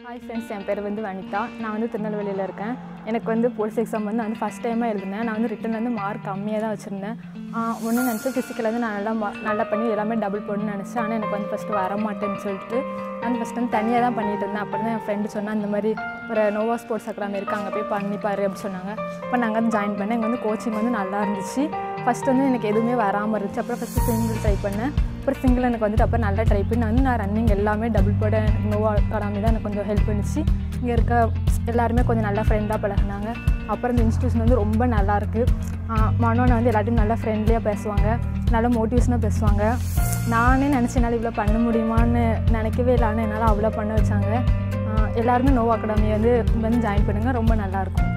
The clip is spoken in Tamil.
ஹாய் ஃப்ரெண்ட்ஸ் என் பேர் வந்து வனிதா நான் வந்து திருநெல்வேலியில் இருக்கேன் எனக்கு வந்து போலீஸ் எக்ஸாம் வந்து நான் வந்து ஃபஸ்ட் டைமாக எழுதினேன் நான் வந்து ரிட்டன் வந்து மார்க் கம்மியாக தான் வச்சுருந்தேன் ஒன்று நினச்சேன் ஃபிசிக்கல் வந்து நான் நல்லா ma- நல்லா பண்ணி எல்லாமே டபுள் போடணும்னு நினச்சேன் ஆனால் எனக்கு வந்து ஃபஸ்ட்டு வர மாட்டேன்னு சொல்லிட்டு நான் ஃபஸ்ட் வந்து தனியாக தான் பண்ணிட்டு இருந்தேன் அப்போ தான் என் ஃப்ரெண்டு சொன்னா இந்த மாதிரி ஒரு நோவா ஸ்போர்ட்ஸ் அகாடமி இருக்குது அங்கே போய் பண்ணி பாரு அப்படின்னு சொன்னாங்க அப்போ நாங்கள் வந்து ஜாயின் பண்ணேன் இங்கே வந்து கோச்சிங் வந்து நல்லா இருந்துச்சு ஃபஸ்ட் வந்து எனக்கு எதுவுமே வராமல் இருந்துச்சு அப்புறம் ஃபஸ்ட்டு சிங்கிள் ட்ரை பண்ணேன் அப்புறம் சிங்கிள் எனக்கு வந்துட்டு அப்புறம் நல்லா ட்ரை பண்ணி வந்து நான் ரன்னிங் எல்லாமே டபுள் போட நோவா அகாடமி தான் எனக்கு கொஞ்சம் ஹெல்ப் பண்ணுச்சு இங்கே இருக்க எல்லாருமே கொஞ்சம் நல்லா ஃப்ரெண்டாக பழகுனாங்க அப்புறம் இந்த இன்ஸ்டியூஷன் வந்து ரொம்ப நல்லாயிருக்கு மனோனை வந்து எல்லாத்தையும் நல்லா ஃப்ரெண்ட்லியாக பேசுவாங்க நல்லா மோட்டிவேஷனாக பேசுவாங்க நானே நினச்ச என்னால் இவ்வளோ பண்ண முடியுமான்னு நினைக்கவே இல்லை ஆனால் என்னால் அவ்வளோ பண்ண வச்சாங்க ஆஹ் எல்லாருமே நோவா அகாடமி வந்து வந்து ஜாயின் பண்ணுங்கள் ரொம்ப நல்லாயிருக்கும்